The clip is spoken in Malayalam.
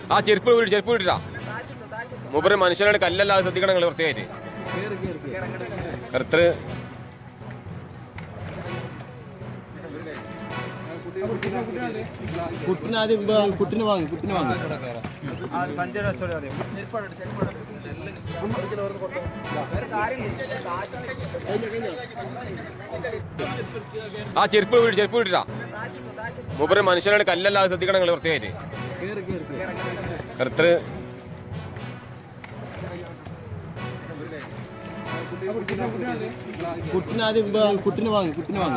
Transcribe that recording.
ആ ചെരുപ്പ് വീട് ചെരുപ്പ് വീട്ടിട്ടാ മൂപ്പര് മനുഷ്യനാണ് കല്ലല്ലാതെ ശ്രദ്ധിക്കണം നിങ്ങൾ പ്രത്യേകിച്ച് കറുത്ത് കുട്ടിനെ ആദ്യം വാങ്ങ്, കുട്ടിനെ വാങ്ങി കുട്ടിനെ വാങ്ങി ആ ചെരുപ്പ് വീട് ചെരുപ്പ് വീട്ടിട്ടാ മൂപ്പര് മനുഷ്യനാണ് കല്ലല്ലാതെ ശ്രദ്ധിക്കണം നിങ്ങൾ പ്രത്യേകിച്ച് കറുത്ത് കുട്ടിനെ ആദ്യം വാങ്ങ്, കുട്ടിനെ വാങ്ങി കുട്ടിനെ വാങ്ങി